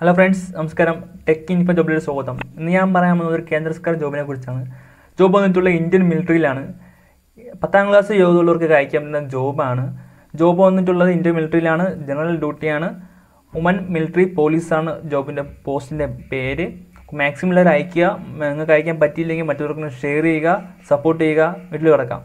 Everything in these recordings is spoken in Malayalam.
ഹലോ ഫ്രണ്ട്സ് നമസ്കാരം ടെക് ഇൻഫോ ജോബിലേക്ക് സ്വാഗതം ഇന്ന് ഞാൻ പറയാൻ പോകുന്നത് ഒരു കേന്ദ്ര സർക്കാർ ജോബിനെ കുറിച്ചാണ് ജോബ് വന്നിട്ടുള്ള ഇന്ത്യൻ മിലിറ്ററിയിലാണ് പത്താം ക്ലാസ് യോഗ്യതയുള്ളവർക്ക് അയക്കാൻ പറ്റുന്ന ജോബാണ് ജോബ് വന്നിട്ടുള്ളത് ഇന്ത്യൻ മിലിറ്ററിയിലാണ് ജനറൽ ഡ്യൂട്ടിയാണ് ഉമൻ മിലിറ്ററി പോലീസാണ് ജോബിൻ്റെ പോസ്റ്റിൻ്റെ പേര് മാക്സിമം എല്ലാവരും അയക്കുക നിങ്ങൾക്ക് അയക്കാൻ പറ്റിയില്ലെങ്കിൽ മറ്റവർക്ക് ഷെയർ ചെയ്യുക സപ്പോർട്ട് ചെയ്യുക വീട്ടിൽ കിടക്കാം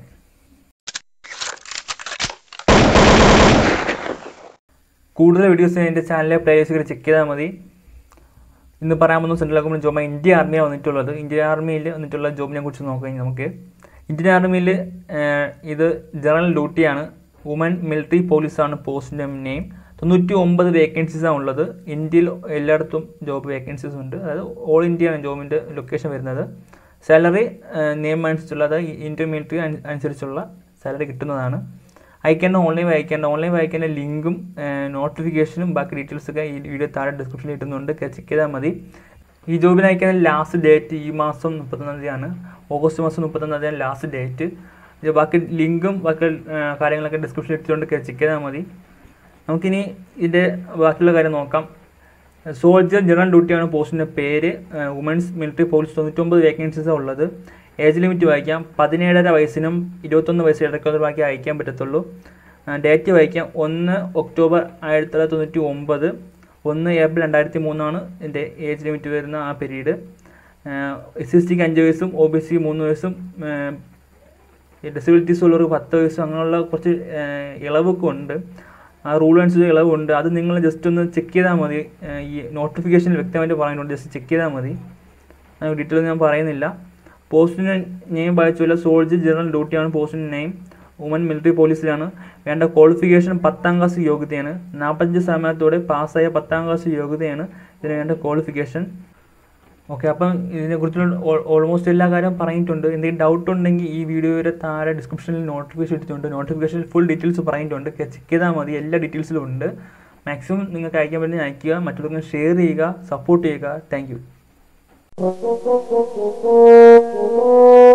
കൂടുതൽ വീഡിയോസ് എൻ്റെ ചാനലിലെ പ്ലേയേഴ്സ് കയറി ചെക്ക് ചെയ്താൽ മതി ഇന്ന് പറയാൻ പോകുന്ന സെൻട്രൽ ഗവൺമെൻറ് ജോബ് ഇന്ത്യ ആർമിയാണ് വന്നിട്ടുള്ളത് ഇന്ത്യൻ ആർമിയിൽ വന്നിട്ടുള്ള ജോബിനെ കുറിച്ച് നോക്കുകയാണെങ്കിൽ നമുക്ക് ഇന്ത്യൻ ആർമിയിൽ ഇത് ജനറൽ ഡ്യൂട്ടിയാണ് വുമൻ മിലിറ്ററി പോലീസാണ് പോസ്റ്റിൻ്റെ നെയിം തൊണ്ണൂറ്റി ഒമ്പത് വേക്കൻസീസാണ് ഉള്ളത് ഇന്ത്യയിൽ എല്ലായിടത്തും ജോബ് വേക്കൻസീസ് ഉണ്ട് അതായത് ഓൾ ഇന്ത്യയാണ് ജോബിൻ്റെ ലൊക്കേഷൻ വരുന്നത് സാലറി നിയമം അനുസരിച്ചുള്ള അതായത് ഇന്ത്യൻ മിലിറ്ററി അനുസരിച്ചുള്ള സാലറി കിട്ടുന്നതാണ് അയക്കേണ്ട ഓൺലൈൻ അയക്കേണ്ട ഓൺലൈൻ വായിക്കേണ്ട ലിങ്കും നോട്ടിഫിക്കേഷനും ബാക്കി ഡീറ്റെയിൽസൊക്കെ ഈ വീഡിയോ താഴെ ഡിസ്ക്രിപ്ഷനിൽ ഇട്ടുന്നുണ്ട് ചെക്ക് ചെയ്താൽ മതി ഈ ജോബിന് അയക്കേണ്ട ലാസ്റ്റ് ഡേറ്റ് ഈ മാസം മുപ്പത്തൊന്നാം തീയതിയാണ് ഓഗസ്റ്റ് മാസം മുപ്പത്തൊന്നാം തീയതി ലാസ്റ്റ് ഡേറ്റ് ഇത് ബാക്കി ലിങ്കും ബാക്കി കാര്യങ്ങളൊക്കെ ഡിസ്ക്രിപ്ഷനിൽ ഇട്ടുകൊണ്ട് ചെക്ക് ചെയ്താൽ മതി നമുക്കിനി ഇതിൻ്റെ ബാക്കിയുള്ള കാര്യം നോക്കാം സോൾജർ ജനറൽ ഡ്യൂട്ടിയാണ് പോസ്റ്റിൻ്റെ പേര് വുമൻസ് മിലിറ്ററി പോലീസ് തൊണ്ണൂറ്റൊമ്പത് വേക്കൻസീസാണ് ഉള്ളത് ഏജ് ലിമിറ്റ് വായിക്കാം പതിനേഴര വയസ്സിനും ഇരുപത്തൊന്ന് വയസ്സ് ഇടയ്ക്കുള്ളവർക്ക് അയക്കാൻ പറ്റത്തുള്ളൂ ഡേറ്റ് വായിക്കാം ഒന്ന് ഒക്ടോബർ ആയിരത്തി തൊള്ളായിരത്തി തൊണ്ണൂറ്റി ഒമ്പത് ഒന്ന് ഏപ്രിൽ രണ്ടായിരത്തി മൂന്നാണ് ഇതിൻ്റെ ഏജ് ലിമിറ്റ് വരുന്ന ആ പീരീഡ് എസ് സി ടിക്ക് അഞ്ച് വയസ്സും ഒ ബി സി മൂന്ന് വയസ്സും ഡിസബിലിറ്റീസ് ഉള്ളവർക്ക് പത്ത് വയസ്സും അങ്ങനെയുള്ള കുറച്ച് ഇളവൊക്കെ ഉണ്ട് ആ റൂൾ അനുസരിച്ച് ഇളവുണ്ട് അത് നിങ്ങൾ ജസ്റ്റ് ഒന്ന് ചെക്ക് ചെയ്താൽ മതി ഈ നോട്ടിഫിക്കേഷനിൽ വ്യക്തമായിട്ട് പറയുന്നുണ്ട് ജസ്റ്റ് ചെക്ക് ചെയ്താൽ മതി ഡീറ്റെയിൽ ഞാൻ പറയുന്നില്ല പോസ്റ്റിന് നെയിം വായിച്ചില്ല സോൾജർ ജനറൽ ഡ്യൂട്ടിയാണ് പോസ്റ്റിൻ്റെ നെയിം വുമൻ മിലിറ്ററി പോലീസിലാണ് വേണ്ട ക്വാളിഫിക്കേഷൻ പത്താം ക്ലാസ് യോഗ്യതയാണ് നാൽപ്പത്തഞ്ച് ശതമാനത്തോടെ പാസ്സായ പത്താം ക്ലാസ് യോഗ്യതയാണ് ഇതിന് വേണ്ട ക്വാളിഫിക്കേഷൻ ഓക്കെ അപ്പം ഇതിനെക്കുറിച്ചുള്ള ഓൾമോസ്റ്റ് എല്ലാ കാര്യം പറഞ്ഞിട്ടുണ്ട് എന്തെങ്കിലും ഡൗട്ട് ഉണ്ടെങ്കിൽ ഈ വീഡിയോയുടെ താഴെ ഡിസ്ക്രിപ്ഷനിൽ നോട്ടിഫിക്കേഷൻ ഇട്ടിട്ടുണ്ട് നോട്ടിഫിക്കേഷനിൽ ഫുൾ ഡീറ്റെയിൽസ് പറഞ്ഞിട്ടുണ്ട് ചെക്ക് ചെയ്താൽ മതി എല്ലാ ഡീറ്റെയിൽസിലും ഉണ്ട് മാക്സിമം നിങ്ങൾക്ക് അയക്കാൻ വേണ്ടി അയക്കുക മറ്റുള്ളവർക്ക് ഷെയർ ചെയ്യുക സപ്പോർട്ട് ചെയ്യുക താങ്ക്